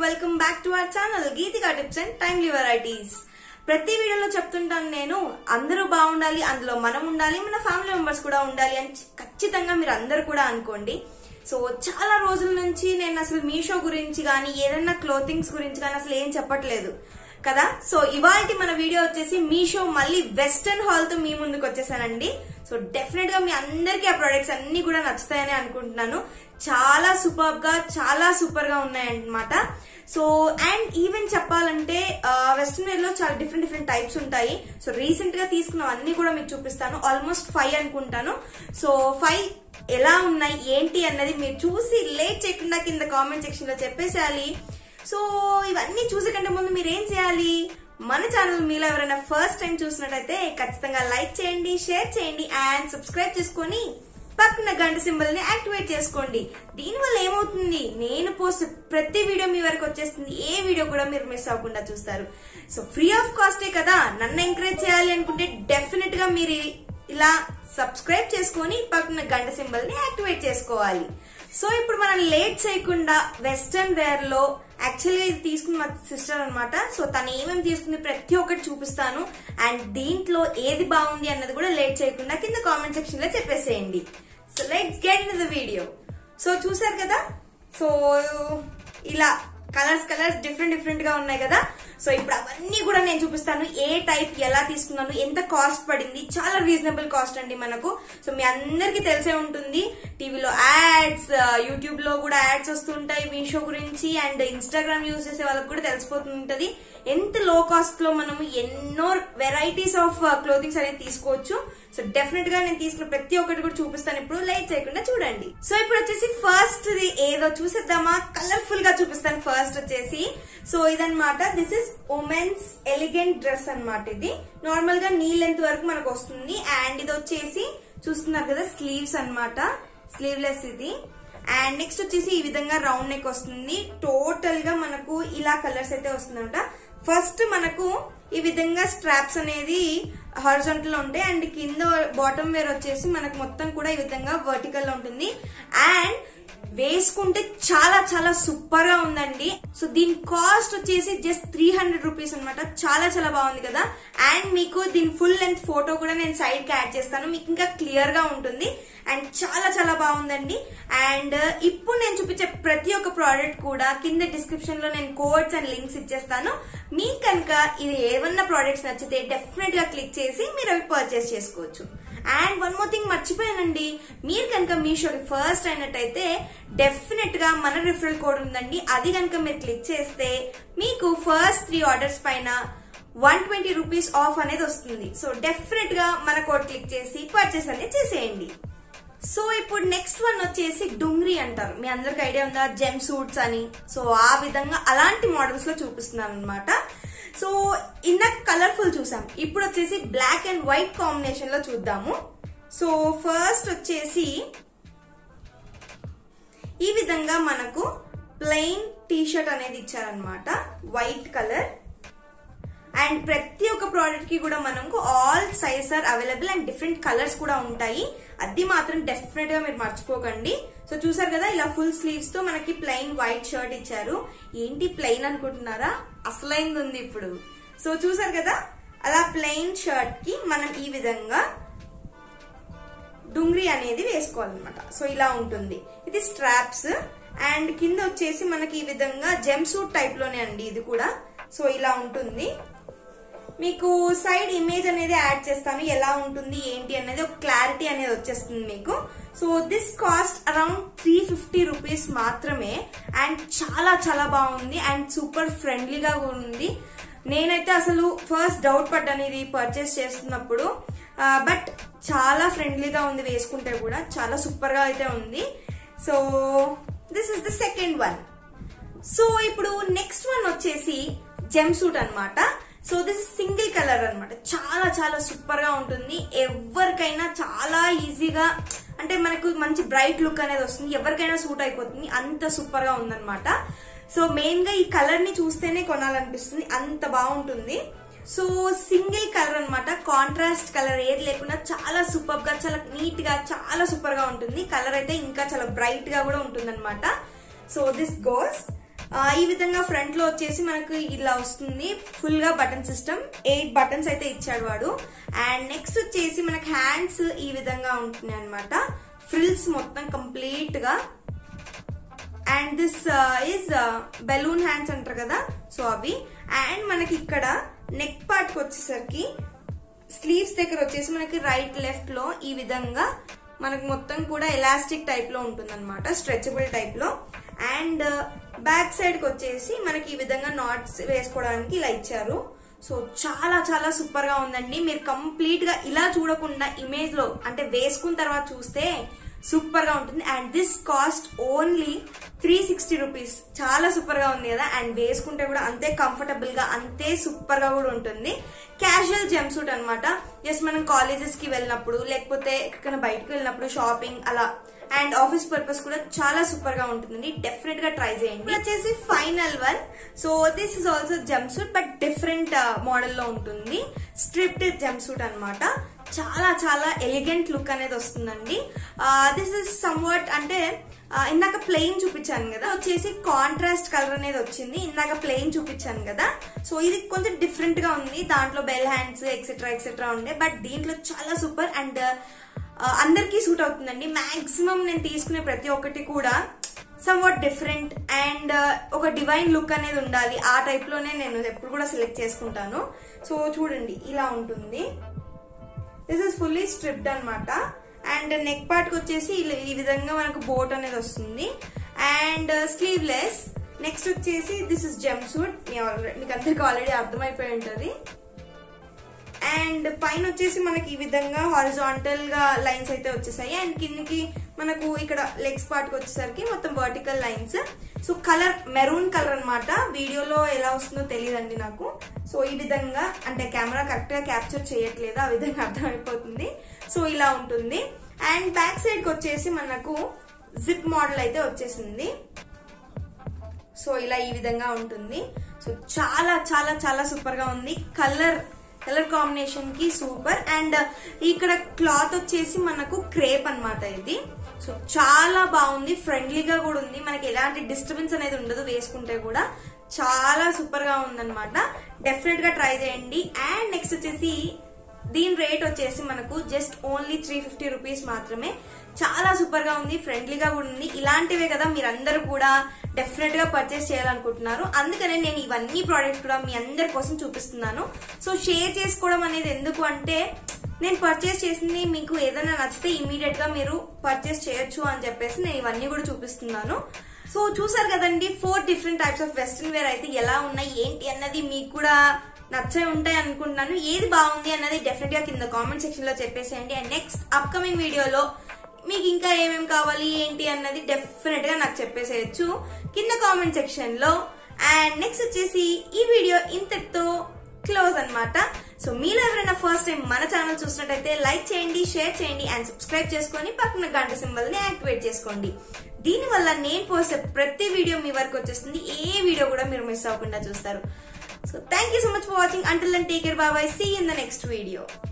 welcome back to our channel Geethika tips and timely varieties ప్రతి వీడియోలో చెప్తుంటాను నేను అందరూ బాగుండాలి అందులో మనం ఉండాలి మన ఫ్యామిలీ మెంబర్స్ కూడా ఉండాలి అని ఖచ్చితంగా మీరు అందరు కూడా అనుకోండి సో చాలా రోజుల నుంచి నేను అసలు మీషో గురించి కానీ ఏదైనా క్లోతింగ్స్ గురించి కానీ అసలు ఏం చెప్పట్లేదు కదా సో ఇవాళ మన వీడియో వచ్చేసి మీషో మళ్ళీ వెస్టర్న్ హాల్ తో మీ ముందుకు వచ్చేసానండి సో డెఫినెట్ గా మీ అందరికీ ఆ ప్రొడక్ట్స్ అన్ని కూడా నచ్చుతాయని అనుకుంటున్నాను చాలా సూపర్ గా చాలా సూపర్ గా ఉన్నాయన్నమాట సో అండ్ ఈవెన్ చెప్పాలంటే వెస్టర్న్ వేర్ లో చాలా డిఫరెంట్ డిఫరెంట్ టైప్స్ ఉంటాయి సో రీసెంట్ గా తీసుకున్న అన్ని కూడా మీకు చూపిస్తాను ఆల్మోస్ట్ ఫైవ్ అనుకుంటాను సో ఫైవ్ ఎలా ఉన్నాయి ఏంటి అన్నది మీరు చూసి లేట్ చేయకుండా కింద కామెంట్ సెక్షన్ లో చెప్పేసేయాలి సో ఇవన్నీ చూసే కంటే ముందు మీరు ఏం చేయాలి మన ఛానల్ మీలో ఎవరైనా ఫస్ట్ టైం చూసినట్టయితే ఖచ్చితంగా లైక్ చేయండి షేర్ చేయండి అండ్ సబ్స్క్రైబ్ చేసుకొని పక్కన గంట సింబల్ ని యాక్టివేట్ చేసుకోండి దీనివల్ల ఏమవుతుంది నేను పోస్ట్ ప్రతి వీడియో మీ వరకు వచ్చేస్తుంది ఏ వీడియో కూడా మీరు మిస్ అవ్వకుండా చూస్తారు సో ఫ్రీ ఆఫ్ కాస్టే కదా నన్ను ఎంకరేజ్ చేయాలి అనుకుంటే డెఫినెట్ గా మీరు ఇలా సబ్స్క్రైబ్ చేసుకొని పక్కన గంట సింబల్ ని యాక్టివేట్ చేసుకోవాలి సో ఇప్పుడు మనం లేట్ చేయకుండా వెస్టర్న్ వేర్ లో యాక్చువల్లీ ఇది తీసుకున్న మా సిస్టర్ అనమాట సో తను ఏమేమి తీసుకుంది ప్రతి ఒక్కటి చూపిస్తాను అండ్ దీంట్లో ఏది బాగుంది అన్నది కూడా లేట్ చేయకుండా కింద కామెంట్ సెక్షన్ లో చెప్పేసేయండి so let's get in the video so చూసారు కదా సో ఇలా కలర్స్ కలర్స్ డిఫరెంట్ డిఫరెంట్ గా ఉన్నాయి కదా సో ఇప్పుడు అవన్నీ కూడా నేను చూపిస్తాను ఏ టైప్ ఎలా తీసుకున్నాను ఎంత కాస్ట్ పడింది చాలా రీజనబుల్ కాస్ట్ అండి మనకు సో మీ అందరికి తెలిసే ఉంటుంది టీవీలో యాడ్స్ యూట్యూబ్ లో కూడా యాడ్స్ వస్తుంటాయి మీషో గురించి అండ్ ఇన్స్టాగ్రామ్ యూజ్ చేసే వాళ్ళకి కూడా తెలిసిపోతుంటది ఎంత లో కాస్ట్ లో మనం ఎన్నో వెరైటీస్ ఆఫ్ క్లోతింగ్స్ అనేది తీసుకోవచ్చు సో డెఫినెట్ గా నేను తీసుకున్న ప్రతి ఒక్కటి కూడా చూపిస్తాను ఇప్పుడు లైట్ చేయకుండా చూడండి సో ఇప్పుడు వచ్చేసి ఫస్ట్ ఏదో చూసేద్దామా కలర్ఫుల్ గా చూపిస్తాను ఫస్ట్ వచ్చేసి సో ఇదన్నమాట this is women's elegant dress అన్నమాట ఇది నార్మల్ గా నీ లెంత్ వరకు మనకు వస్తుంది అండ్ ఇది వచ్చేసి చూస్తున్నారు కదా స్లీవ్స్ అన్నమాట స్లీవ్లెస్ ఇది అండ్ నెక్స్ట్ వచ్చేసి ఈ విధంగా రౌండ్ నెక్ వస్తుంది టోటల్ గా మనకు ఇలా కలర్స్ అయితే వస్తుందంట ఫస్ట్ మనకు ఈ విధంగా స్ట్రాప్స్ అనేది హారిజాంటల్ లో ఉంటాయి అండ్ కింద బాటమ్ వేర్ వచ్చేసి మనకు మొత్తం కూడా ఈ విధంగా వర్టికల్ లో ఉంటుంది అండ్ వేసుకుంటే చాలా చాలా సూపర్ గా ఉందండి సో దీని కాస్ట్ వచ్చేసి జస్ట్ త్రీ హండ్రెడ్ రూపీస్ అనమాట చాలా చాలా బాగుంది కదా అండ్ మీకు దీని ఫుల్ లెంత్ ఫోటో కూడా నేను సైడ్ కి యాడ్ చేస్తాను మీకు ఇంకా క్లియర్ గా ఉంటుంది అండ్ చాలా చాలా బాగుందండి అండ్ ఇప్పుడు నేను చూపించే ప్రతి ఒక్క ప్రోడక్ట్ కూడా కింద డిస్క్రిప్షన్ లో నేను కోడ్స్ అండ్ లింక్స్ ఇచ్చేస్తాను మీకు కనుక ఇది ఏమన్నా ప్రోడక్ట్స్ నచ్చితే డెఫినెట్ గా క్లిక్ చేసి మీరు అవి పర్చేస్ చేసుకోవచ్చు అండ్ వన్ మోర్ థింగ్ మర్చిపోయానండి మీరు కనుక మీషోకి ఫస్ట్ అయినట్టయితే డెఫినెట్ గా మన రిఫరల్ కోడ్ ఉందండి అది కనుక మీరు క్లిక్ చేస్తే మీకు ఫస్ట్ త్రీ ఆర్డర్స్ పైన వన్ ట్వంటీ రూపీస్ ఆఫ్ అనేది వస్తుంది సో డెఫినెట్ గా మన కోడ్ క్లిక్ చేసి పర్చేస్ అనేది చేసేయండి సో ఇప్పుడు నెక్స్ట్ వన్ వచ్చేసి డుంగ్రీ అంటారు మీ అందరికి ఐడియా ఉందా జెమ్ సూట్స్ అని సో ఆ విధంగా అలాంటి మోడల్స్ లో చూపిస్తున్నాను అనమాట సో ఇందాక కలర్ఫుల్ చూసాం ఇప్పుడు వచ్చేసి బ్లాక్ అండ్ వైట్ కాంబినేషన్ లో చూద్దాము సో ఫస్ట్ వచ్చేసి ఈ విధంగా మనకు ప్లెయిన్ టీ షర్ట్ అనేది ఇచ్చారనమాట వైట్ కలర్ అండ్ ప్రతి ఒక్క ప్రోడక్ట్ కి కూడా మనకు all size are available and different colours కూడా ఉంటాయి అది మాత్రం డెఫినెట్ గా మీరు మర్చిపోకండి సో చూసారు కదా ఇలా ఫుల్ స్లీవ్స్ తో మనకి ప్లెయిన్ వైట్ షర్ట్ ఇచ్చారు ఏంటి ప్లెయిన్ అనుకుంటున్నారా అసలైంది ఉంది ఇప్పుడు సో చూసారు కదా అలా ప్లెయిన్ షర్ట్ కి మనం ఈ విధంగా డుంగ్రీ అనేది వేసుకోవాలన్నమాట సో ఇలా ఉంటుంది ఇది స్ట్రాప్స్ అండ్ కింద వచ్చేసి మనకి ఈ విధంగా జెమ్ సూట్ టైప్ లోనే అండి ఇది కూడా సో ఇలా ఉంటుంది మీకు సైడ్ ఇమేజ్ అనేది యాడ్ చేస్తాను ఎలా ఉంటుంది ఏంటి అనేది ఒక క్లారిటీ అనేది వచ్చేస్తుంది మీకు so this cost around three fifty rupees మాత్రమే అండ్ చాలా చాలా బాగుంది అండ్ సూపర్ ఫ్రెండ్లీగా ఉంది నేనైతే అసలు ఫస్ట్ డౌట్ పడ్డాను ఇది పర్చేస్ చేస్తున్నప్పుడు బట్ చాలా ఫ్రెండ్లీగా ఉంది వేసుకుంటే కూడా చాలా సూపర్ గా అయితే ఉంది so this is the second one so ఇప్పుడు నెక్స్ట్ వన్ వచ్చేసి జెమ్ సూట్ అనమాట సో దిస్ సింగిల్ కలర్ అనమాట చాలా చాలా సూపర్ గా ఉంటుంది ఎవరికైనా చాలా ఈజీగా అంటే మనకు మంచి బ్రైట్ లుక్ అనేది వస్తుంది ఎవరికైనా సూట్ అయిపోతుంది అంత సూపర్ గా ఉందన్నమాట సో మెయిన్ గా ఈ కలర్ ని చూస్తేనే కొనాలనిపిస్తుంది అంత బాగుంటుంది సో సింగిల్ కలర్ అనమాట కాంట్రాస్ట్ కలర్ ఏది లేకుండా చాలా సూపర్ గా చాలా నీట్ గా చాలా సూపర్ గా ఉంటుంది కలర్ అయితే ఇంకా చాలా బ్రైట్ గా కూడా ఉంటుంది అనమాట సో దిస్ గోస్ ఆ, ఈ విధంగా ఫ్రంట్ లో వచ్చేసి మనకు ఇలా వస్తుంది ఫుల్ గా బటన్ సిస్టమ్ ఎయిట్ బటన్స్ అయితే ఇచ్చాడు వాడు అండ్ నెక్స్ట్ వచ్చేసి మనకి హ్యాండ్స్ ఈ విధంగా ఉంటున్నాయి అనమాట ఫ్రిల్స్ మొత్తం కంప్లీట్ గా and this is balloon hands అంటారు కదా సో అవి అండ్ మనకి ఇక్కడ నెక్ పార్ట్ వచ్చేసరికి స్లీవ్స్ దగ్గర వచ్చేసి మనకి రైట్ లెఫ్ట్ లో ఈ విధంగా మనకి మొత్తం కూడా ఎలాస్టిక్ టైప్ లో ఉంటుంది అనమాట స్ట్రెచబుల్ టైప్ లో అండ్ బ్యాక్ సైడ్ కి వచ్చేసి మనకి ఈ విధంగా నాట్స్ వేసుకోవడానికి ఇలా ఇచ్చారు సో చాలా చాలా సూపర్ గా ఉందండి మీరు కంప్లీట్ గా ఇలా చూడకుండా ఇమేజ్ లో అంటే వేసుకున్న తర్వాత చూస్తే సూపర్ గా ఉంటుంది and this cost only three sixty rupees చాలా సూపర్ గా ఉంది కదా అండ్ వేసుకుంటే కూడా అంతే కంఫర్టబుల్ గా అంతే సూపర్ గా కూడా ఉంటుంది క్యాజువల్ జంప్ సూట్ అనమాట జస్ట్ మనం కాలేజెస్ కి వెళ్ళినప్పుడు లేకపోతే ఎక్కడికైనా బయటకు వెళ్ళినప్పుడు షాపింగ్ అలా అండ్ ఆఫీస్ పర్పస్ కూడా చాలా సూపర్ గా ఉంటుందండి డెఫినెట్ గా ట్రై చేయండి ఇప్పుడు వచ్చేసి final one so this is also jump suit but different model లో ఉంటుంది స్ట్రిప్ట్ జంప్ సూట్ అనమాట చాలా చాలా ఎలిగెంట్ లుక్ అనేది వస్తుందండి దిస్ ఇస్ సమ్వాట్ అంటే ఆ, ఇందాక ప్లెయిన్ చూపించాను కదా వచ్చేసి కాంట్రాస్ట్ కలర్ అనేది వచ్చింది ఇందాక ప్లెయిన్ చూపించాను కదా సో ఇది కొంచెం డిఫరెంట్ గా ఉంది దాంట్లో బెల్ హ్యాండ్స్ ఎక్సెట్రా ఎక్సెట్రా ఉండే బట్ దీంట్లో చాలా సూపర్ అండ్ అందరికీ సూట్ అవుతుందండి మాక్సిమం నేను తీసుకునే ప్రతి ఒక్కటి కూడా సమ్వాట్ డిఫరెంట్ అండ్ ఒక డివైన్ లుక్ అనేది ఉండాలి ఆ టైప్ లోనే నేను ఎప్పుడు కూడా సెలెక్ట్ చేసుకుంటాను సో చూడండి ఇలా ఉంటుంది దిస్ ఇస్ ఫుల్లీ స్ట్రిప్డ్ అన్నమాట అండ్ నెక్ పార్ట్ కి వచ్చేసి ఇలా- ఈ విధంగా మనకు బోట్ అనేది వస్తుంది అండ్ స్లీవ్లెస్ నెక్స్ట్ వచ్చేసి దిస్ ఇస్ జంప్ సూట్ మీకు అందరికి ఆల్రెడీ అర్థమైపోయి ఉంటుంది అండ్ పైన వచ్చేసి మనకి ఈ విధంగా హారిజాంటల్ గా లైన్స్ అయితే వచ్చేసాయి అండ్ కిందకి మనకు ఇక్కడ లెగ్స్ పార్ట్ కి వచ్చేసరికి మొత్తం vertical lines so colour maroon colour అన్నమాట వీడియోలో ఎలా వస్తుందో తెలియదండి నాకు సో ఈ విధంగా అంటే కెమెరా కరెక్ట్ గా క్యాప్చర్ చేయట్లేదు ఆ విధంగా అర్థమైపోతుంది సో ఇలా ఉంటుంది అండ్ బ్యాక్ సైడ్ కి వచ్చేసి మనకు జిప్ మోడల్ అయితే వచ్చేసింది సో ఇలా ఈ విధంగా ఉంటుంది సో చాలా చాలా చాలా సూపర్ గా ఉంది కలర్ కలర్ కాంబినేషన్ కి సూపర్ అండ్ ఇక్కడ క్లాత్ వచ్చేసి మనకు క్రేప్ అన్నమాట ఇది సో చాలా బాగుంది ఫ్రెండ్లీగా కూడా ఉంది మనకి ఎలాంటి డిస్టర్బెన్స్ అనేది ఉండదు వేసుకుంటే కూడా చాలా సూపర్ గా ఉందన్నమాట డెఫినెట్ గా ట్రై చేయండి అండ్ నెక్స్ట్ వచ్చేసి దీని రేట్ వచ్చేసి మనకు just only three fifty rupees మాత్రమే చాలా సూపర్ గా ఉంది ఫ్రెండ్లీగా కూడా ఉంది ఇలాంటివే కదా మీరందరూ కూడా డెఫినెట్ గా పర్చేస్ చేయాలనుకుంటున్నారు అందుకనే నేను ఇవన్నీ ప్రోడక్ట్స్ కూడా మీ అందరి కోసం చూపిస్తున్నాను సో షేర్ చేసుకోవడం అనేది ఎందుకు అంటే నేను పర్చేస్ చేసింది మీకు ఏదైనా నచ్చితే ఇమీడియట్ గా మీరు పర్చేస్ చేయొచ్చు అని చెప్పేసి నేను ఇవన్నీ కూడా చూపిస్తున్నాను సో చూసారు కదండి four different types of western wear అయితే ఎలా ఉన్నాయి ఏంటి అన్నది మీకు కూడా నచ్చే ఉంటాయి అనుకుంటున్నాను ఏది బాగుంది అన్నది డెఫినెట్ గా కింద కామెంట్ సెక్షన్ లో చెప్పేసేయండి అండ్ నెక్స్ట్ అప్కమింగ్ వీడియోలో మీకు ఇంకా ఏమేమి కావాలి ఏంటి అన్నది డెఫినెట్ గా నాకు చెప్పేసేయచ్చు కింద కామెంట్ సెక్షన్ లో అండ్ నెక్స్ట్ వచ్చేసి ఈ వీడియో ఇంతటితో క్లోజ్ అన్నమాట సో మీరు ఎవరైనా ఫస్ట్ టైం మన ఛానల్ చూసినట్టయితే లైక్ చేయండి షేర్ చేయండి అండ్ సబ్స్క్రైబ్ చేసుకొని పక్కన గంట సింబల్ ని యాక్టివేట్ చేసుకోండి దీనివల్ల నేను పోసే ప్రతి వీడియో మీ వరకు వచ్చేస్తుంది ఏ వీడియో కూడా మీరు మిస్ అవ్వకుండా చూస్తారు so thank you so much for watching until and take care bye bye see in the next video